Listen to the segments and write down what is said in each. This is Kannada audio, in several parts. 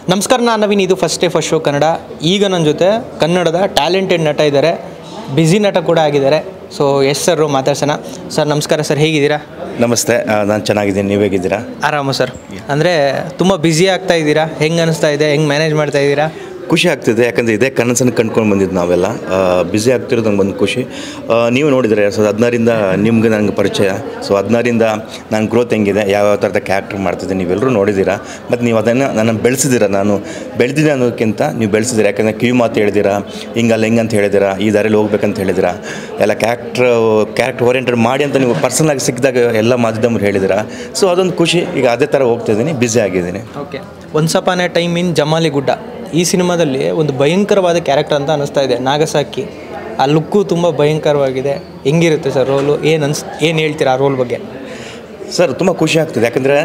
ನಮಸ್ಕಾರ ನಾನು ನವೀನ್ ಇದು first day first show Kannada ಈಗ ನನ್ನ ಜೊತೆ ಕನ್ನಡದ ಟ್ಯಾಲೆಂಟೆಡ್ ನಟ ಇದ್ದಾರೆ ಬ್ಯುಸಿ ನಟ ಕೂಡ ಆಗಿದ್ದಾರೆ ಸೊ ಎಸ್ ಸರ್ ಮಾತಾಡ್ಸೋಣ ಸರ್ ನಮಸ್ಕಾರ ಸರ್ ಹೇಗಿದ್ದೀರಾ ನಮಸ್ತೆ ನಾನು ಚೆನ್ನಾಗಿದ್ದೀನಿ ನೀವು ಹೇಗಿದ್ದೀರಾ ಆರಾಮ ಸರ್ ಅಂದರೆ ತುಂಬ ಬ್ಯುಸಿ ಆಗ್ತಾ ಇದ್ದೀರಾ ಹೆಂಗೆ ಅನಿಸ್ತಾ ಇದೆ ಹೆಂಗೆ ಮ್ಯಾನೇಜ್ ಮಾಡ್ತಾ ಇದ್ದೀರಾ ಖುಷಿ ಆಗ್ತಿದೆ ಯಾಕಂದರೆ ಇದೇ ಕನಸನ್ನು ಕಂಡ್ಕೊಂಡು ಬಂದಿದ್ದು ನಾವೆಲ್ಲ ಬ್ಯುಸಿ ಆಗ್ತಿರೋದು ನಂಗೆ ಒಂದು ಖುಷಿ ಆ, ನೀವು ನೋಡಿದರೆ ಎರಡು ಸಾವಿರದ ಹದಿನಾರಿಂದ ನಿಮ್ಗೆ ನನಗೆ ಪರಿಚಯ ಸೊ ಹದಿನಾರಿಂದ ನನ್ನ ಗ್ರೋತ್ ಹೆಂಗಿದೆ ಯಾವ ಯಾವ ಥರದ ಕ್ಯಾರೆಕ್ಟರ್ ಮಾಡ್ತಿದ್ದೆ ನೀವೆಲ್ಲರೂ ನೋಡಿದ್ದೀರಾ ಮತ್ತು ನೀವು ಅದನ್ನು ನನ್ನ ಬೆಳೆಸಿದ್ದೀರಾ ನಾನು ಬೆಳೆದಿದ್ದೆ ಅನ್ನೋದಕ್ಕಿಂತ ನೀವು ಬೆಳೆಸಿದ್ದೀರಾ ಯಾಕಂದರೆ ಕಿವಿ ಮಾತು ಹೇಳಿದ್ದೀರಾ ಹಿಂಗಲ್ಲ ಹಿಂಗಂತ ಹೇಳಿದ್ದೀರಾ ಈ ದಾರಿಯಲ್ಲಿ ಹೋಗ್ಬೇಕಂತ ಹೇಳಿದ್ದೀರಾ ಎಲ್ಲ ಕ್ಯಾರೆಕ್ಟ್ರ್ ಕ್ಯಾರೆಕ್ಟರ್ ಓರಿಯೆಂಟೆಡ್ ಮಾಡಿ ಅಂತ ನೀವು ಪರ್ಸನಲಾಗಿ ಸಿಕ್ಕಿದಾಗ ಎಲ್ಲ ಮಾಧ್ಯಮರು ಹೇಳಿದ್ದೀರಾ ಸೊ ಅದೊಂದು ಖುಷಿ ಈಗ ಅದೇ ಥರ ಹೋಗ್ತಿದ್ದೀನಿ ಬ್ಯುಸಿ ಆಗಿದ್ದೀನಿ okay once upon a time in Jamali Gudda ಈ ಸಿನಿಮಾದಲ್ಲಿ ಒಂದು ಭಯಂಕರವಾದ ಕ್ಯಾರೆಕ್ಟರ್ ಅಂತ ಅನಿಸ್ತಾ ಇದೆ ನಾಗಸಾಕಿ ಆ ಲುಕ್ಕು ತುಂಬ ಭಯಂಕರವಾಗಿದೆ ಹೆಂಗಿರುತ್ತೆ ಸರ್ ರೋಲು ಏನು ಅನ್ಸ್ ಏನು ಹೇಳ್ತೀರಾ ಆ ರೋಲ್ ಬಗ್ಗೆ ಸರ್ ತುಂಬ ಖುಷಿ ಆಗ್ತದೆ ಯಾಕಂದರೆ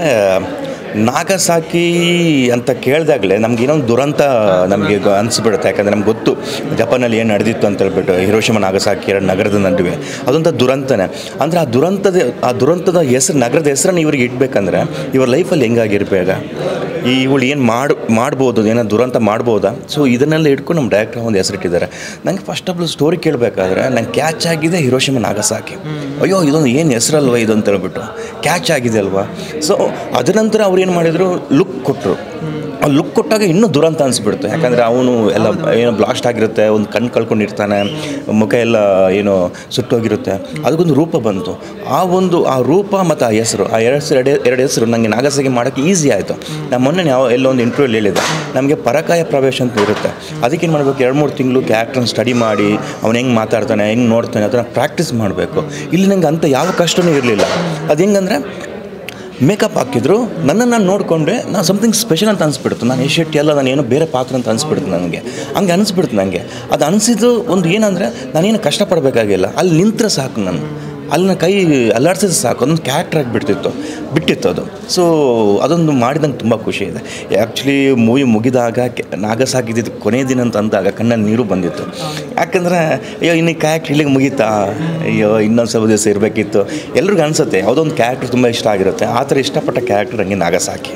ನಾಗಸಾಕಿ ಅಂತ ಕೇಳಿದಾಗಲೇ ನಮ್ಗೆ ಏನೋ ಒಂದು ದುರಂತ ನಮಗೆ ಅನಿಸ್ಬಿಡುತ್ತೆ ಯಾಕಂದರೆ ನಮ್ಗೆ ಗೊತ್ತು ಜಪಾನಲ್ಲಿ ಏನು ನಡೆದಿತ್ತು ಅಂತ ಹೇಳ್ಬಿಟ್ಟು ಹಿರೋಶಿಮ ನಾಗಸಾಕಿ ಎರಡು ನಗರದ ನಡುವೆ ಅದೊಂಥ ದುರಂತನೇ ಅಂದರೆ ಆ ದುರಂತದ ಆ ದುರಂತದ ಹೆಸರು ನಗರದ ಹೆಸರನ್ನು ಇವ್ರಿಗೆ ಇಡಬೇಕಂದ್ರೆ ಇವ್ರ ಲೈಫಲ್ಲಿ ಹೆಂಗಾಗಿರ್ಬೇಕ ಈ ಇವಳು ಏನು ಮಾಡಿ ಮಾಡ್ಬೋದು ಏನೋ ದುರಂತ ಮಾಡ್ಬೋದಾ ಸೊ ಇದನ್ನೆಲ್ಲ ಇಟ್ಕೊಂಡು ನಮ್ಮ ಡೈರೆಕ್ಟರ್ ಒಂದು ಹೆಸರಿಟ್ಟಿದ್ದಾರೆ ನನಗೆ ಫಸ್ಟ್ ಆಫ್ ಆಲ್ ಸ್ಟೋರಿ ಕೇಳಬೇಕಾದ್ರೆ ನಂಗೆ ಕ್ಯಾಚ್ ಆಗಿದೆ ಹಿರೋಶಿಮ ನಾಗಸಾಕಿ ಅಯ್ಯೋ ಇದೊಂದು ಏನು ಹೆಸರಲ್ವ ಇದು ಅಂತ ಹೇಳ್ಬಿಟ್ಟು ಕ್ಯಾಚ್ ಆಗಿದೆ ಅಲ್ವಾ ಸೊ ಅದ ನಂತರ ಅವ್ರು ಏನು ಮಾಡಿದರು ಲುಕ್ ಕೊಟ್ಟರು ಆ ಲುಕ್ ಕೊಟ್ಟಾಗ ಇನ್ನೂ ದುರಂತ ಅನಿಸ್ಬಿಡ್ತು ಯಾಕಂದರೆ ಅವನು ಎಲ್ಲ ಏನೋ ಬ್ಲಾಸ್ಟ್ ಆಗಿರುತ್ತೆ ಒಂದು ಕಣ್ಣು ಕಳ್ಕೊಂಡಿರ್ತಾನೆ ಮುಖ ಎಲ್ಲ ಏನೋ ಸುಟ್ಟೋಗಿರುತ್ತೆ ಅದಕ್ಕೊಂದು ರೂಪ ಬಂತು ಆ ಒಂದು ಆ ರೂಪ ಮತ್ತು ಆ ಹೆಸರು ಆ ಎರಡು ಹೆಸರು ಎರಡು ಎರಡು ಹೆಸರು ನನಗೆ ನಾಗಸಾಗಿ ಮಾಡೋಕ್ಕೆ ಈಸಿ ಆಯಿತು ನಾನು ಮೊನ್ನೆ ಯಾವ ಎಲ್ಲೋ ಒಂದು ಇಂಟರ್ವ್ಯೂಲ್ ಹೇಳಿದೆ ನಮಗೆ ಪರಕಾಯ ಪ್ರವೇಶ ಅಂತ ಇರುತ್ತೆ ಅದಕ್ಕೆ ಏನು ಮಾಡಬೇಕು ಎರಡು ಮೂರು ತಿಂಗಳು ಕ್ಯಾರೆಕ್ಟ್ರನ್ನ ಸ್ಟಡಿ ಮಾಡಿ ಅವ್ನು ಹೆಂಗೆ ಮಾತಾಡ್ತಾನೆ ಹೆಂಗೆ ನೋಡ್ತಾನೆ ಅದನ್ನು ಪ್ರಾಕ್ಟೀಸ್ ಮಾಡಬೇಕು ಇಲ್ಲಿ ನಂಗೆ ಅಂಥ ಯಾವ ಕಷ್ಟವೂ ಇರಲಿಲ್ಲ ಅದು ಹೆಂಗಂದರೆ ಮೇಕಪ್ ಹಾಕಿದ್ರು ನನ್ನನ್ನು ನಾನು ನೋಡಿಕೊಂಡೆ ನಾನು ಸಮಥಿಂಗ್ ಸ್ಪೆಷಲ್ ಅಂತ ಅನಿಸ್ಬಿಡ್ತು ನಾನು ಶೆಟ್ಟಿ ಅಲ್ಲ ನಾನು ಏನೋ ಬೇರೆ ಪಾತ್ರ ಅಂತ ಅನಿಸ್ಬಿಡ್ತು ನನಗೆ ಹಂಗೆ ಅನಿಸ್ಬಿಡ್ತು ನನಗೆ ಅದು ಅನಿಸಿದ್ದು ಒಂದು ಏನಂದರೆ ನಾನೇನು ಕಷ್ಟಪಡಬೇಕಾಗಿಲ್ಲ ಅಲ್ಲಿ ನಿಂತರೆ ಸಾಕು ನಾನು ಅಲ್ಲಿ ನನ್ನ ಕೈ ಅಲ್ಲಾಡ್ಸಿದ್ರೆ ಸಾಕು ಅದೊಂದು ಕ್ಯಾರೆಕ್ಟರ್ ಆಗಿಬಿಡ್ತಿತ್ತು ಬಿಟ್ಟಿತ್ತು ಅದು ಸೊ ಅದೊಂದು ಮಾಡಿದಂಗೆ ತುಂಬ ಖುಷಿ ಇದೆ ಆ್ಯಕ್ಚುಲಿ ಮೂವಿ ಮುಗಿದಾಗ ಕೆ- ನಾಗ ಸಾಕಿದ್ದು ಕೊನೆಯ ದಿನ ಅಂತ ಅಂದಾಗ ಕಣ್ಣಲ್ಲಿ ನೀರು ಬಂದಿತ್ತು ಯಾಕಂದರೆ ಅಯ್ಯೋ ಇನ್ನು ಕ್ಯಾರೆಕ್ಟ್ರ್ ಇಲ್ಲಿಗೆ ಮುಗೀತಾ ಅಯ್ಯೋ ಇನ್ನೊಂದು ಸ್ವಲ್ಪ ದಿವಸ ಇರಬೇಕಿತ್ತು ಎಲ್ರಿಗೂ ಅನಿಸುತ್ತೆ ಯಾವುದೋ ಒಂದು ಕ್ಯಾರೆಕ್ಟ್ರ್ ತುಂಬ ಇಷ್ಟ ಆಗಿರುತ್ತೆ ಆ ಥರ ಇಷ್ಟಪಟ್ಟ ಕ್ಯಾರೆಕ್ಟರ್ ಹಂಗೆ ನಾಗಸಾಕಿ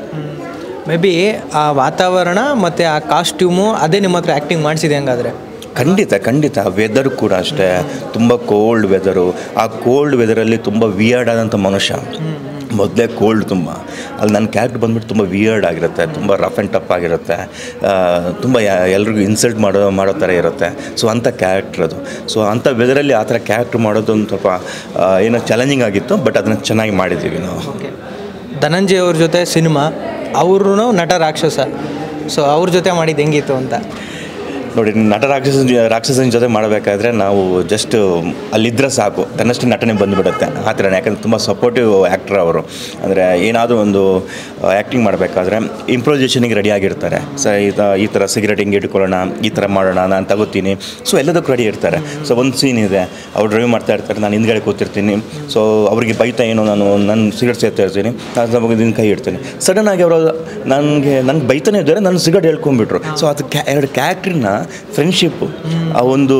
ಮೇ ಬಿ ಆ ವಾತಾವರಣ ಮತ್ತು ಆ ಕಾಸ್ಟ್ಯೂಮು ಅದೇ ನಿಮ್ಮ ಹತ್ರ ಆ್ಯಕ್ಟಿಂಗ್ ಮಾಡಿಸಿದೆ ಹಂಗಾದರೆ ಖಂಡಿತ ಖಂಡಿತ ವೆದರ್ ಕೂಡ ಅಷ್ಟೇ ತುಂಬ ಕೋಲ್ಡ್ ವೆದರು ಆ ಕೋಲ್ಡ್ ವೆದರಲ್ಲಿ ತುಂಬ ವಿಯರ್ಡ್ ಆದಂಥ ಮನುಷ್ಯ ಮೊದಲೇ ಕೋಲ್ಡ್ ತುಂಬ ಅಲ್ಲಿ ನನ್ನ ಕ್ಯಾರೆಕ್ಟರ್ ಬಂದ್ಬಿಟ್ಟು ತುಂಬ ವಿಯರ್ಡ್ ಆಗಿರುತ್ತೆ ತುಂಬ ರಫ್ ಆ್ಯಂಡ್ ಟಫ್ ಆಗಿರುತ್ತೆ ಆ, ತುಂಬ ಯಾ- ಎಲ್ರಿಗೂ ಇನ್ಸಲ್ಟ್ ಮಾಡೋ ಮಾಡೋ ಥರ ಇರುತ್ತೆ ಸೊ ಅಂಥ ಕ್ಯಾರೆಕ್ಟ್ರ್ ಅದು ಸೊ ಅಂಥ ವೆದರಲ್ಲಿ ಆ ಥರ ಕ್ಯಾರೆಕ್ಟ್ರ್ ಮಾಡೋದು ಒಂದು ಸ್ವಲ್ಪ ಆ, ಏನೋ ಚಾಲೆಂಜಿಂಗ್ ಆಗಿತ್ತು ಬಟ್ ಅದನ್ನು ಚೆನ್ನಾಗಿ ಮಾಡಿದ್ದೀವಿ ನಾವು ಓಕೆ ಧನಂಜಯ್ ಅವ್ರ ಜೊತೆ ಸಿನಿಮಾ ಅವರು ನಟ ರಾಕ್ಷಸ ಸೊ ಅವ್ರ ಜೊತೆ ಮಾಡಿದ್ದು ಹೆಂಗಿತ್ತು ಅಂತ ನೋಡಿ ನಟ ರಾಕ್ಷಸನ ಜೊ- ರಾಕ್ಷಸನ ಜೊತೆ ಮಾಡಬೇಕಾದ್ರೆ ನಾವು ಜಸ್ಟ್ ಅಲ್ಲಿದ್ದರೆ ಸಾಕು ತನ್ನಷ್ಟು ನಟನೆ ಬಂದುಬಿಡುತ್ತೆ ಆ ಥರ ಯಾಕಂದರೆ ತುಂಬ ಸಪೋರ್ಟಿವ್ ಆ್ಯಕ್ಟರ್ ಅವರು ಅಂದರೆ ಏನಾದರೂ ಒಂದು ಆ್ಯಕ್ಟಿಂಗ್ ಮಾಡಬೇಕಾದ್ರೆ ಇಂಪ್ರೊಸೇಷನಿಗೆ ರೆಡಿ ಆಗಿರ್ತಾರೆ ಸ ಈ ತ- ಈ ಥರ ಸಿಗರೇಟ್ ಹಿಂಗೆ ಇಟ್ಕೊಳ್ಳೋಣ ಈ ಥರ ಮಾಡೋಣ ನಾನು ತಗೋತೀನಿ ಸೊ ಎಲ್ಲದಕ್ಕೂ ರೆಡಿ ಇರ್ತಾರೆ ಸೊ ಒಂದು ಸೀನ್ ಇದೆ ಅವ್ರು ಡ್ರೈವ್ ಮಾಡ್ತಾ ಇರ್ತಾರೆ ನಾನು ಹಿಂದ್ಗಡೆ ಕೂತಿರ್ತೀನಿ ಸೊ ಅವರಿಗೆ ಬೈತಾ ಏನೋ ನಾನು ನನ್ನ ಸಿಗರೇಟ್ ಸೇರ್ತಾ ಇರ್ತೀನಿ ನಾನು ನಮಗೆ ದಿನ ಕೈ ಇಡ್ತೀನಿ ಸಡನ್ ಆಗಿ ಅವರು ನನಗೆ ನನಗೆ ಬೈತಾನೆ ಇದ್ದಾರೆ ನನ್ನ ಸಿಗರೇಟ್ ಹೇಳ್ಕೊಂಡ್ಬಿಟ್ರು ಸೊ ಅದು ಕ್ಯಾ ಎರಡು ಕ್ಯಾರೆಕ್ಟ್ರನ್ನ ಫ್ರೆಂಡ್ಶಿಪ್ಪು ಆ ಒಂದು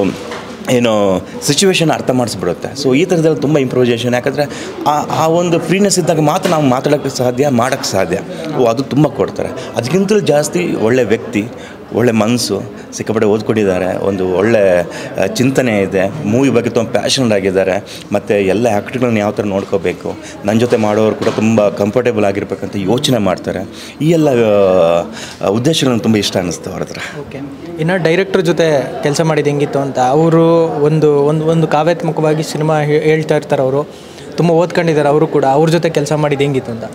ಏನೋ ಸಿಚುವೇಶನ್ ಅರ್ಥ ಮಾಡಿಸ್ಬಿಡುತ್ತೆ ಸೊ ಈ ಥರದಲ್ಲಿ ತುಂಬ ಇಂಪ್ರೂವೈಸೇಷನ್ ಯಾಕಂದರೆ ಆ ಆ ಒಂದು ಫ್ರೀನೆಸ್ ಇದ್ದಾಗ ಮಾತ್ರ ನಾವು ಮಾತಾಡೋಕ್ಕೆ ಸಾಧ್ಯ ಮಾಡೋಕ್ಕೆ ಸಾಧ್ಯ ಓ ಅದು ತುಂಬ ಕೊಡ್ತಾರೆ ಅದಕ್ಕಿಂತಲೂ ಜಾಸ್ತಿ ಒಳ್ಳೆ ವ್ಯಕ್ತಿ ಒಳ್ಳೆ ಮನಸ್ಸು ಸಿಕ್ಕಾಪಟ್ಟೆ ಓದ್ಕೊಂಡಿದ್ದಾರೆ ಒಂದು ಒಳ್ಳೆ ಆ, ಚಿಂತನೆ ಇದೆ ಮೂವಿ ಬಗ್ಗೆ ತುಂಬ ಪ್ಯಾಷನ್ ಆಗಿದ್ದಾರೆ ಮತ್ತು ಎಲ್ಲ ಆ್ಯಕ್ಟ್ಗಳನ್ನ ಯಾವ ಥರ ನೋಡ್ಕೋಬೇಕು ನನ್ನ ಜೊತೆ ಮಾಡೋರು ಕೂಡ ತುಂಬ ಕಂಫರ್ಟೇಬಲ್ ಆಗಿರ್ಬೇಕಂತ ಯೋಚನೆ ಮಾಡ್ತಾರೆ ಈ ಎಲ್ಲ ಆ, ಉದ್ದೇಶಗಳನ್ನು ತುಂಬ ಇಷ್ಟ ಅನ್ನಿಸ್ತು ಅವ್ರ ಹತ್ರ ಓಕೆ ಇನ್ನು ಡೈರೆಕ್ಟರ್ ಜೊತೆ ಕೆಲಸ ಮಾಡಿದ್ದು ಹೆಂಗಿತ್ತು ಅಂತ ಅವರು ಒಂದು ಒಂದು ಒಂದು ಕಾವ್ಯಾತ್ಮಕವಾಗಿ ಸಿನಿಮಾ ಹೇಳ್ತಾ ಇರ್ತಾರೆ ಅವರು ತುಂಬ ಓದ್ಕೊಂಡಿದ್ದಾರೆ ಅವರು ಕೂಡ ಅವ್ರ ಜೊತೆ ಕೆಲಸ ಮಾಡಿದ್ದು ಹೆಂಗಿತ್ತು ಅಂತ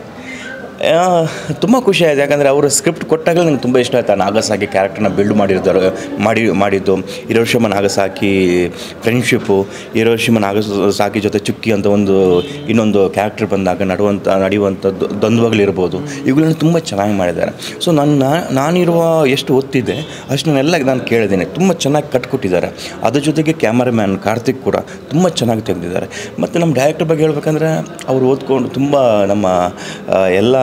ತುಂಬ ಖುಷಿ ಆಯಿತು ಯಾಕಂದರೆ ಅವರು ಸ್ಕ್ರಿಪ್ಟ್ ಕೊಟ್ಟಾಗ ನಂಗೆ ತುಂಬ ಇಷ್ಟ ಆಯ್ತು ಆ ನಾಗಸಾಕಿ ಕ್ಯಾರೆಕ್ಟರ್ನ ಬಿಲ್ಡ್ ಮಾಡಿರ್ತಾರೆ ಮಾಡಿ ಮಾಡಿದ್ದು Hiroshima Nagasaki friendship Hiroshima Nagasaki ಜೊತೆ ಚುಕ್ಕಿ ಅಂತ ಒಂದು ಇನ್ನೊಂದು ಕ್ಯಾರೆಕ್ಟರ್ ಬಂದಾಗ ನಡುವಂಥ ನಡೆಯುವಂಥ ದ್ವಂದ್ವಗಳಿರ್ಬೋದು ಇವುಗಳನ್ನ ತುಂಬ ಚೆನ್ನಾಗಿ ಮಾಡಿದ್ದಾರೆ ಸೊ ನನ್ನ ನಾನಿರುವ ಎಷ್ಟು ಒತ್ತಿದೆ ಅಷ್ಟನ್ನೆಲ್ಲ ನಾನು ಕೇಳಿದ್ದೀನಿ ತುಂಬ ಚೆನ್ನಾಗಿ ಕಟ್ಕೊಟ್ಟಿದ್ದಾರೆ ಅದ್ರ ಜೊತೆಗೆ ಕ್ಯಾಮರಾಮ್ಯಾನ್ ಕಾರ್ತಿಕ್ ಕೂಡ ತುಂಬ ಚೆನ್ನಾಗಿ ತೆಗೆದಿದ್ದಾರೆ ಮತ್ತು ನಮ್ಮ ಡೈರೆಕ್ಟರ್ ಬಗ್ಗೆ ಹೇಳ್ಬೇಕಂದ್ರೆ ಅವ್ರು ಓದ್ಕೊಂಡು ತುಂಬ ನಮ್ಮ ಆ, ಎಲ್ಲ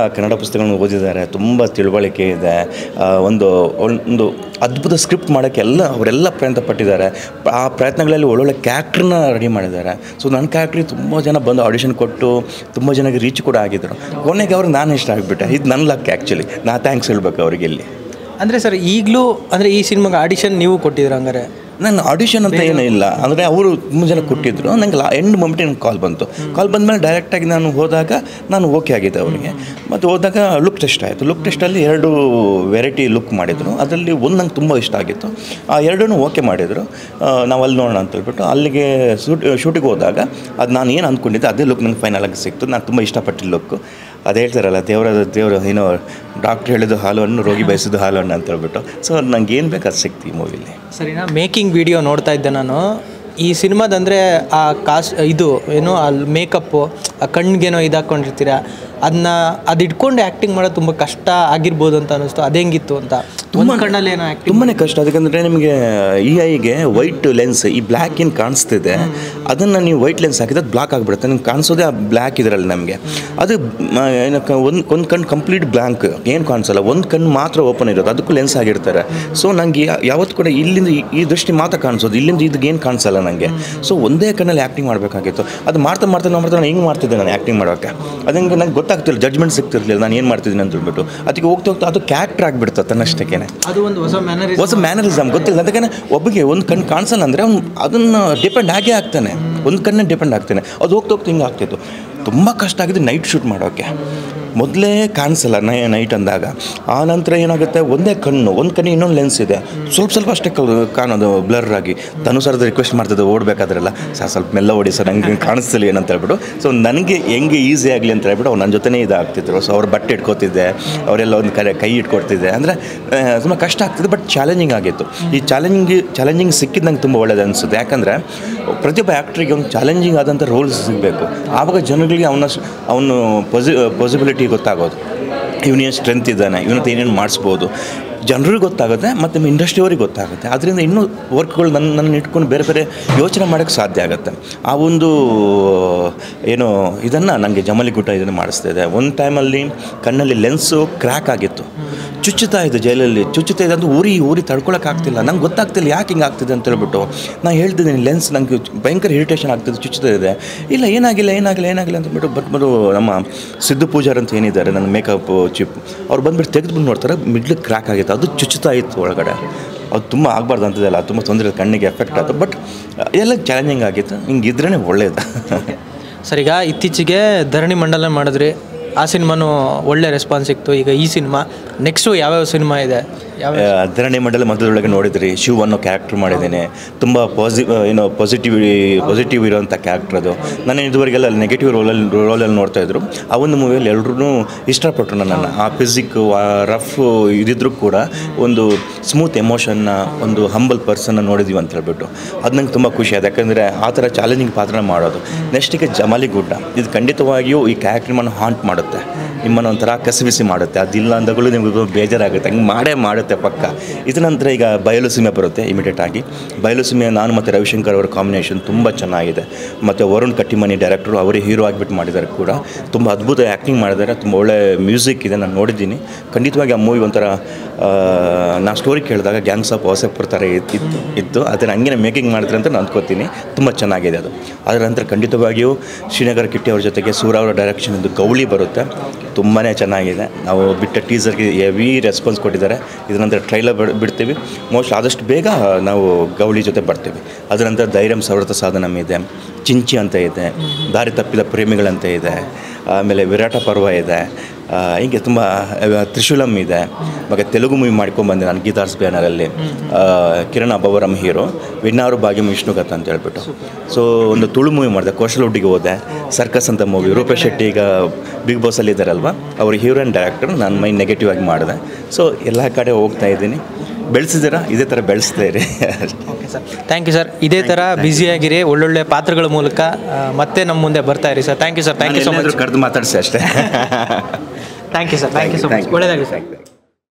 ಕನ್ನಡ ಪುಸ್ತಕಗಳನ್ನು ಓದಿದ್ದಾರೆ ತುಂಬ ತಿಳುವಳಿಕೆ ಇದೆ ಆ, ಒಂದು ಒಂದು ಅದ್ಭುತ ಸ್ಕ್ರಿಪ್ಟ್ ಮಾಡೋಕ್ಕೆ ಎಲ್ಲ ಅವರೆಲ್ಲ ಪ್ರಯತ್ನ ಪಟ್ಟಿದ್ದಾರೆ ಆ ಪ್ರಯತ್ನಗಳಲ್ಲಿ ಒಳ್ಳೊಳ್ಳೆ ಕ್ಯಾರೆಕ್ಟ್ರನ್ನ ರೆಡಿ ಮಾಡಿದ್ದಾರೆ ಸೊ ನನ್ನ ಕ್ಯಾರೆಕ್ಟ್ರಿಗೆ ತುಂಬ ಜನ ಬಂದು ಆಡಿಷನ್ ಕೊಟ್ಟು ತುಂಬ ಜನಕ್ಕೆ ರೀಚ್ ಕೂಡ ಆಗಿದ್ದರು ಕೊನೆಗೆ ಅವ್ರಿಗೆ ನಾನು ಇಷ್ಟ ಆಗಿಬಿಟ್ಟೆ ಇದು ನನ್ನ ಲಕ್ ಆ್ಯಕ್ಚುಲಿ ನಾ ಥ್ಯಾಂಕ್ಸ್ ಹೇಳ್ಬೇಕು ಅವ್ರಿಗೆ ಇಲ್ಲಿ ಅಂದರೆ ಸರ್ ಈಗಲೂ ಅಂದರೆ ಈ ಸಿನಿಮಾಗೆ ಆಡಿಷನ್ ನೀವು ಕೊಟ್ಟಿದ್ದೀರ ಹಂಗಾರೆ ನನ್ನ ಆಡಿಷನ್ ಅಂತ ಏನೂ ಇಲ್ಲ ಅಂದರೆ ಅವರು ತುಂಬ ಜನ ಕೊಟ್ಟಿದ್ದರು ನನಗೆ ಲಾ ಎಂಡ್ ಮೊಮೆಂಟ್ ನನಗೆ ಕಾಲ್ ಬಂತು ಕಾಲ್ ಬಂದಮೇಲೆ ಡೈರೆಕ್ಟಾಗಿ ನಾನು ಹೋದಾಗ ನಾನು ಓಕೆ ಆಗಿದ್ದೆ ಅವರಿಗೆ ಮತ್ತು ಹೋದಾಗ ಲುಕ್ ಟೆಸ್ಟ್ ಆಯಿತು ಲುಕ್ ಟೆಸ್ಟಲ್ಲಿ ಎರಡು ವೆರೈಟಿ ಲುಕ್ ಮಾಡಿದರು ಅದರಲ್ಲಿ ಒಂದು ನಂಗೆ ತುಂಬ ಇಷ್ಟ ಆಗಿತ್ತು ಆ ಎರಡೂ ಓಕೆ ಮಾಡಿದರು ನಾವು ಅಲ್ಲಿ ನೋಡೋಣ ಅಂತ ಹೇಳ್ಬಿಟ್ಟು ಅಲ್ಲಿಗೆ ಶೂಟ್ ಶೂಟಿಗೆ ಹೋದಾಗ ಅದು ನಾನು ಏನು ಅಂದ್ಕೊಂಡಿದ್ದೆ ಅದೇ ಲುಕ್ ನಂಗೆ ಫೈನಲ್ ಆಗಿ ಸಿಕ್ತು ನಾನು ತುಂಬ ಇಷ್ಟಪಟ್ಟಿದ್ದ ಲುಕ್ ಅದು ಹೇಳ್ತಾರಲ್ಲ ದೇವರ ದೇವರು ಏನೋ ಡಾಕ್ಟ್ರ್ ಹೇಳಿದ್ದು ಹಾಲು ಹಣ್ಣು ರೋಗಿ ಬಯಸಿದ್ದು ಹಾಲು ಹಣ್ಣು ಅಂತ ಹೇಳ್ಬಿಟ್ಟು ಸೊ ನಂಗೆ ಏನು ಬೇಕು ಅದು ಸಿಕ್ತು ಈ ಮೂವಿಲಿ ಸರಿನಾ ಮೇಕಿಂಗ್ ವಿಡಿಯೋ ನೋಡ್ತಾ ಇದ್ದೆ ನಾನು ಈ ಸಿನಿಮಾದಂದರೆ ಆ ಕಾಸ್ಟ್ ಇದು ಏನು ಅಲ್ಲಿ ಮೇಕಪ್ಪು ಆ ಕಣ್ಣಿಗೇನೋ ಇದು ಹಾಕ್ಕೊಂಡಿರ್ತೀರ ಅದನ್ನ ಅದು ಇಟ್ಕೊಂಡು ಆ್ಯಕ್ಟಿಂಗ್ ಮಾಡೋದು ತುಂಬ ಕಷ್ಟ ಆಗಿರ್ಬೋದು ಅಂತ ಅನ್ನಿಸ್ತು ಅದು ಹೆಂಗಿತ್ತು ಅಂತ ತುಂಬ ಕಣ್ಣಲ್ಲಿ ಏನೋ ಆ್ಯಕ್ಟಿಂಗ್ ತುಂಬಾ ಕಷ್ಟ ಅದಕ್ಕಂದ್ರೆ ನಿಮಗೆ ಇ ಐಗೆ ವೈಟ್ ಲೆನ್ಸ್ ಈ ಬ್ಲ್ಯಾಕ್ ಏನು ಕಾಣಿಸ್ತಿದೆ ಅದನ್ನು ನೀವು ವೈಟ್ ಲೆನ್ಸ್ ಹಾಕಿದ್ರೆ ಅದು ಬ್ಲಾಕ್ ಆಗಿಬಿಡುತ್ತೆ ನಿಮ್ಗೆ ಕಾಣಿಸೋದೇ ಆ ಬ್ಲ್ಯಾಕ್ ಇದರಲ್ಲಿ ನಮಗೆ ಅದು ಮ, ಏನಕ್ಕೆ ಒಂದು ಒಂದು ಕಣ್ಣು ಕಂಪ್ಲೀಟ್ ಬ್ಲ್ಯಾಂಕ್ ಏನು ಕಾಣಿಸಲ್ಲ ಒಂದು ಕಣ್ಣು ಮಾತ್ರ ಓಪನ್ ಇರೋದು ಅದಕ್ಕೂ ಲೆನ್ಸ್ ಆಗಿರ್ತಾರೆ ಸೊ ನನಗೆ ಯಾವತ್ತು ಕೂಡ ಇಲ್ಲಿಂದ ಈ- ಈ ದೃಷ್ಟಿ ಮಾತ್ರ ಕಾಣಿಸೋದು ಇಲ್ಲಿಂದ ಇದಕ್ಕೆ ಏನು ಕಾಣಿಸಲ್ಲ ನನಗೆ ಸೊ ಒಂದೇ ಕಣ್ಣಲ್ಲಿ ಆ್ಯಕ್ಟಿಂಗ್ ಮಾಡಬೇಕಾಗಿತ್ತು ಅದು ಮಾಡ್ತಾ ಮಾಡ್ತಾ ನಾವು ಮಾಡ್ತಾ ನಾನು ಹಿಂಗೆ ಮಾಡ್ತಿದ್ದೆ ನಾನು ಆ್ಯಕ್ಟಿಂಗ್ ಮಾಡೋಕ್ಕೆ ಅದಂಗೆ ನಂಗೆ ಗೊತ್ತಾಗ್ತಿಲ್ಲ ಜಡ್ಜ್ಮೆಂಟ್ ಸಿಗ್ತಿರ್ಲಿಲ್ಲ ನಾನು ಏನು ಮಾಡ್ತಿದ್ದೀನಿ ಅಂತ ಹೇಳ್ಬಿಟ್ಟು ಅದಕ್ಕೆ ಹೋಗ್ತಾ ಹೋಗ್ತಾ ಅದು ಕ್ಯಾರೆಕ್ಟರ್ ಆಗಿಬಿಡ್ತು ತನ್ನಷ್ಟಕ್ಕೇ ಅದು ಒಂದು ಹೊಸ ಮ್ಯಾನರಿಸ್ ಹೊಸ ಮ್ಯಾನರಿಸಮ್ ಗೊತ್ತಿಲ್ಲ ಅದಕ್ಕೆ ಒಬ್ಬಗೆ ಒಂದು ಕಣ್ಣು ಕಾಣಿಸಲ್ಲ ಅಂದರೆ ಅವ್ನು ಅದನ್ನು ಡಿಪೆಂಡ್ ಆಗೇ ಆಗ್ತಾನೆ ಒಂದು ಕಣ್ಣೇ ಡಿಪೆಂಡ್ ಆಗ್ತಾನೆ ಅದು ಹೋಗ್ತಾ ಹೋಗ್ತಾ ಹಿಂಗೆ ಆಗ್ತಿತ್ತು ತುಂಬ ಕಷ್ಟ ಆಗಿದೆ ನೈಟ್ ಶೂಟ್ ಮಾಡೋಕ್ಕೆ ಮೊದಲೇ ಕಾಣಿಸಲ್ಲ ನೈ ನೈಟ್ ಅಂದಾಗ ಆ ನಂತರ ಏನಾಗುತ್ತೆ ಒಂದೇ ಕಣ್ಣು ಒಂದು ಕಣ್ಣು ಇನ್ನೊಂದು ಲೆನ್ಸ್ ಇದೆ ಸ್ವಲ್ಪ ಸ್ವಲ್ಪ ಅಷ್ಟೇ ಕಲ್- ಕಾಣೋದು ಬ್ಲರ್ ಆಗಿ ತನು ಸರ್ದು ರಿಕ್ವೆಸ್ಟ್ ಮಾಡ್ತಿದ್ದೆ ಓಡಬೇಕಾದ್ರೆಲ್ಲ ಸರ್ ಸ್ವಲ್ಪ ಮೆಲ್ಲ ಓಡಿ ಸರ್ ನಂಗೆ ಕಾಣಿಸ್ತಿಲ್ಲ ಏನಂತ ಹೇಳ್ಬಿಟ್ಟು ಸೊ ನನಗೆ ಹೆಂಗೆ ಈಸಿ ಆಗಲಿ ಅಂತ ಹೇಳ್ಬಿಟ್ಟು ಅವ್ರು ನನ್ನ ಜೊತೆನೇ ಇದಾಗ್ತಿದ್ರು ಸೊ ಅವ್ರ ಬಟ್ಟೆ ಇಟ್ಕೋತಿದ್ದೆ ಅವರೆಲ್ಲ ಒಂದು ಕಡೆ ಕೈ ಇಟ್ಕೊಡ್ತಿದ್ದೆ ಅಂದರೆ ತುಂಬ ಕಷ್ಟ ಆಗ್ತಿದೆ ಬಟ್ ಚಾಲೆಂಜಿಂಗ್ ಆಗಿತ್ತು ಈ ಚಾಲೆಂಜಿಂಗ್ ಚಾಲೆಂಜಿಂಗ್ ಸಿಕ್ಕಿದ್ದು ನಂಗೆ ತುಂಬ ಒಳ್ಳೇದು ಅನಿಸುತ್ತೆ ಯಾಕಂದರೆ ಪ್ರತಿಯೊಬ್ಬ ಆ್ಯಕ್ಟ್ರಿಗೆ ಒಂದು ಚಾಲೆಂಜಿಂಗ್ ಆದಂಥ ರೋಲ್ಸ್ ಸಿಗಬೇಕು ಆವಾಗ ಜನಗಳಿಗೆ ಅವನ ಅವನು ಪೊಸಿ ಪಾಸಿಬಿಲಿಟಿ ಗೊತ್ತಾಗೋದು ಇವನೇನು ಸ್ಟ್ರೆಂತ್ ಇದ್ದಾನೆ ಇವನತ್ರ ಏನೇನು ಮಾಡಿಸ್ಬೋದು ಜನರಿಗೆ ಗೊತ್ತಾಗುತ್ತೆ ಮತ್ತು ನಮ್ಮ ಇಂಡಸ್ಟ್ರಿಯವ್ರಿಗೆ ಗೊತ್ತಾಗುತ್ತೆ ಅದರಿಂದ ಇನ್ನೂ ವರ್ಕ್ಗಳು ನನ್ನ ನನ್ನ ಇಟ್ಕೊಂಡು ಬೇರೆ ಬೇರೆ ಯೋಚನೆ ಮಾಡೋಕ್ಕೆ ಸಾಧ್ಯ ಆಗುತ್ತೆ ಆ ಒಂದು ಏನು ಇದನ್ನು ನನಗೆ ಜಮಲಿ ಗುಡ್ಡ ಇದನ್ನು ಮಾಡಿಸ್ತಾ ಇದೆ ಒಂದು ಟೈಮಲ್ಲಿ ಕಣ್ಣಲ್ಲಿ ಲೆನ್ಸು ಕ್ರ್ಯಾಕ್ ಆಗಿತ್ತು ಚುಚ್ಚುತ್ತಾ ಇದೆ ಜೈಲಲ್ಲಿ ಚುಚ್ಚುತ್ತಾ ಇದೆ ಅಂತ ಊರಿ ಊರಿ ತಡ್ಕೊಳಕ್ಕಾಗ್ತಿಲ್ಲ ನಂಗೆ ಗೊತ್ತಾಗ್ತಿಲ್ಲ ಯಾಕೆ ಹಿಂಗೆ ಆಗ್ತಿದೆ ಅಂತ ಹೇಳ್ಬಿಟ್ಟು ನಾನು ಹೇಳ್ತಿದ್ದೀನಿ ಲೆನ್ಸ್ ನಂಗೆ ಭಯಂಕರ ಇರಿಟೇಷನ್ ಆಗ್ತಿದೆ ಚುಚ್ಚುತ್ತಾ ಇದೆ ಇಲ್ಲ ಏನಾಗಿಲ್ಲ ಏನಾಗಿಲ್ಲ ಏನಾಗಿಲ್ಲ ಅಂತ ಬಿಟ್ಟು ಬಂದ್ಬಿಟ್ಟು ನಮ್ಮ ಸಿದ್ದು ಪೂಜಾರ್ ಅಂತ ಏನಿದ್ದಾರೆ ನನ್ನ ಮೇಕಪ್ ಚಿಪ್ ಅವ್ರು ಬಂದ್ಬಿಟ್ಟು ತೆಗೆದ್ಬಿಟ್ಟು ನೋಡ್ತಾರೆ ಮಿಡ್ಲ್ ಕ್ರ್ಯಾಕ್ ಆಗಿತ್ತು ಅದು ಚುಚ್ಚುತ್ತಾ ಇತ್ತು ಒಳಗಡೆ ಅದು ತುಂಬ ಆಗಬಾರ್ದು ಅಂತದಲ್ಲ ತುಂಬ ತೊಂದರೆ ಕಣ್ಣಿಗೆ ಎಫೆಕ್ಟ್ ಆಯಿತು ಬಟ್ ಎಲ್ಲ ಚಾಲೆಂಜಿಂಗ್ ಆಗಿತ್ತು ಹಿಂಗೆ ಇದ್ರೇ ಒಳ್ಳೇದು ಸರ್ ಈಗ ಇತ್ತೀಚೆಗೆ ಧರಣಿ ಮಂಡಲ ಮಾಡಿದ್ರಿ ಆ ಸಿನಿಮಾನು ಒಳ್ಳೆ ರೆಸ್ಪಾನ್ಸ್ ಸಿಕ್ತು ಈಗ ಈ ಸಿನಿಮಾ ನೆಕ್ಸ್ಟು ಯಾವ್ಯಾವ ಸಿನಿಮಾ ಇದೆ ಯಾವ ಧರಣಿ ಮಂಡಲ ಮೊದಲೊಳಗೆ ನೋಡಿದ್ರಿ ಶಿವ್ ಅನ್ನೋ ಕ್ಯಾರೆಕ್ಟರ್ ಮಾಡಿದ್ದೇನೆ ತುಂಬ ಪಾಸಿ ಏನೋ ಪಾಸಿಟಿವ್ ಪಾಸಿಟಿವ್ ಇರೋಂಥ ಕ್ಯಾರೆಕ್ಟರ್ ಅದು ನಾನು ಇದುವರೆಗೆಲ್ಲ ನೆಗೆಟಿವ್ ರೋಲಲ್ಲಿ ರೋಲಲ್ಲಿ ನೋಡ್ತಾ ಇದ್ರು ಆ ಒಂದು ಮೂವಿಯಲ್ಲಿ ಎಲ್ಲರೂ ಇಷ್ಟಪಟ್ಟರು ನನ್ನನ್ನು ಆ ಫಿಸಿಕ್ಕು ಆ ರಫ್ ಇದಿದ್ರು ಕೂಡ ಒಂದು ಸ್ಮೂತ್ ಎಮೋಷನ್ನ ಒಂದು ಹಂಬಲ್ ಪರ್ಸನ್ನ ನೋಡಿದ್ವಿ ಅಂತ ಹೇಳ್ಬಿಟ್ಟು ಅದು ನಂಗೆ ತುಂಬ ಖುಷಿ ಆಯ್ತು ಯಾಕಂದರೆ ಆ ಥರ ಚಾಲೆಂಜಿಂಗ್ ಪಾತ್ರ ಮಾಡೋದು ನೆಕ್ಸ್ಟಿಗೆ ಜಮಾಲಿ ಗುಡ್ಡ ಇದು ಖಂಡಿತವಾಗಿಯೂ ಈ ಕ್ಯಾರೆಕ್ಟರ್ ನಿಮ್ಮನ್ನು ಹಾಂಟ್ ಮಾಡುತ್ತೆ ನಿಮ್ಮನ್ನು ಒಂಥರ ಕಸಿಬಿಸಿ ಮಾಡುತ್ತೆ ಅದಿಲ್ಲ ಅಂದಾಗಲೂ ನಿಮಗೂ ಬೇಜಾರಾಗುತ್ತೆ ಹಂಗೆ ಮಾಡೇ ಮಾಡುತ್ತೆ ಪಕ್ಕ ಇದು ನಂತರ ಈಗ ಬಯಲು ಸೀಮೆ ಬರುತ್ತೆ ಇಮಿಡಿಯೇಟ್ ಆಗಿ ಬಯಲು ಸೀಮೆ ನಾನು ಮತ್ತು ರವಿಶಂಕರ್ ಅವರ ಕಾಂಬಿನೇಷನ್ ತುಂಬ ಚೆನ್ನಾಗಿದೆ ಮತ್ತು ವರುಣ್ ಕಟ್ಟಿಮನಿ ಡೈರೆಕ್ಟರು ಅವರೇ ಹೀರೋ ಆಗಿಬಿಟ್ಟು ಮಾಡಿದ್ದಾರೆ ಕೂಡ ತುಂಬ ಅದ್ಭುತ ಆ್ಯಕ್ಟಿಂಗ್ ಮಾಡಿದ್ದಾರೆ ತುಂಬ ಒಳ್ಳೆ ಮ್ಯೂಸಿಕ್ ಇದೆ ನಾನು ನೋಡಿದ್ದೀನಿ ಖಂಡಿತವಾಗಿ ಆ ಮೂವಿ ಒಂಥರ ಆ, ನಾ ಸ್ಟೋರಿ ಕೇಳಿದಾಗ ಗ್ಯಾಂಗ್ಸ್ ಆಫ್ ವಾಸಪ್ಪರ್ ಥರ ಇತ್ತು ಇತ್ತು ಅದನ್ನು ಹಂಗೆ ಮೇಕಿಂಗ್ ಮಾಡಿದ್ರೆ ಅಂತ ನಾನು ಅಂದ್ಕೋತೀನಿ ತುಂಬ ಚೆನ್ನಾಗಿದೆ ಅದು ಅದರ ನಂತರ ಖಂಡಿತವಾಗಿಯೂ ಶ್ರೀನಗರ ಕಿಟ್ಟಿ ಅವ್ರ ಜೊತೆಗೆ ಸೂರ ಅವರ ಡೈರೆಕ್ಷನ್ ಇದು ಗೌಳಿ ಬರುತ್ತೆ ತುಂಬಾ ಚೆನ್ನಾಗಿದೆ ನಾವು ಬಿಟ್ಟ ಟೀಸರ್ಗೆ ಹೆವಿ ರೆಸ್ಪಾನ್ಸ್ ಕೊಟ್ಟಿದ್ದಾರೆ ಇದರ ನಂತರ ಟ್ರೈಲರ್ ಬಿಡ್ತೀವಿ ಮೋಸ್ಟ್ ಆದಷ್ಟು ಬೇಗ ನಾವು ಗೌಳಿ ಜೊತೆ ಬರ್ತೀವಿ ಅದರ ನಂತರ ಧೈರ್ಯಂ ಸವೃತ ಸಾಧನಂ ಇದೆ ಚಿಂಚಿ ಅಂತ ಇದೆ ದಾರಿ ತಪ್ಪಿದ ಪ್ರೇಮಿಗಳಂತ ಇದೆ ಆಮೇಲೆ ವಿರಾಟ ಪರ್ವ ಇದೆ ಆ, ಹೀಗೆ ತುಂಬ ತ್ರಿಶೂಲಂ ಇದೆ ಮತ್ತು ತೆಲುಗು ಮೂವಿ ಮಾಡ್ಕೊಂಡ್ಬಂದೆ ನಾನು ಗೀತಾರ್ಸ್ ಬ್ಯಾನರಲ್ಲಿ ಆ, ಕಿರಣ್ ಅಬ್ಬವರಂ ಹೀರೋ ವಿನ್ನಾರು ಭಾಗ್ಯಂ ವಿಷ್ಣುಗತ್ ಅಂತ ಹೇಳ್ಬಿಟ್ಟು ಸೊ ಒಂದು ತುಳು ಮೂವಿ ಮಾಡಿದೆ ಕೋಶಲೊಡ್ಡಿಗೆ ಹೋದೆ ಸರ್ಕಸ್ ಅಂತ ಮೂವಿ ರೂಪೇಶ್ ಶೆಟ್ಟಿ ಈಗ ಬಿಗ್ ಬಾಸಲ್ಲಿ ಇದ್ದಾರಲ್ವ ಅವರು ಹೀರೋಯಿನ್ ಡೈರೆಕ್ಟರ್ ನಾನು ಮೈ ನೆಗೆಟಿವ್ ಆಗಿ ಮಾಡಿದೆ ಸೊ ಎಲ್ಲ ಕಡೆ ಹೋಗ್ತಾ ಇದ್ದೀನಿ ಬೆಳೆಸಿದ್ದೀರಾ ಇದೇ ಥರ ಬೆಳೆಸ್ತಾ ಇರಿ okay sir thank you sir ಇದೇ ಥರ ಬ್ಯುಸಿಯಾಗಿರಿ ಒಳ್ಳೊಳ್ಳೆ ಪಾತ್ರಗಳ ಮೂಲಕ ಆ, ಮತ್ತೆ ನಮ್ಮ ಮುಂದೆ ಬರ್ತಾ ಇರಿ sir thank you sir thank you so much ಕರೆದು ಮಾತಾಡಿಸಿ ಅಷ್ಟೇ thank you sir thank you so much ಒಳ್ಳೆಯದಾಗಲಿ ಸರ್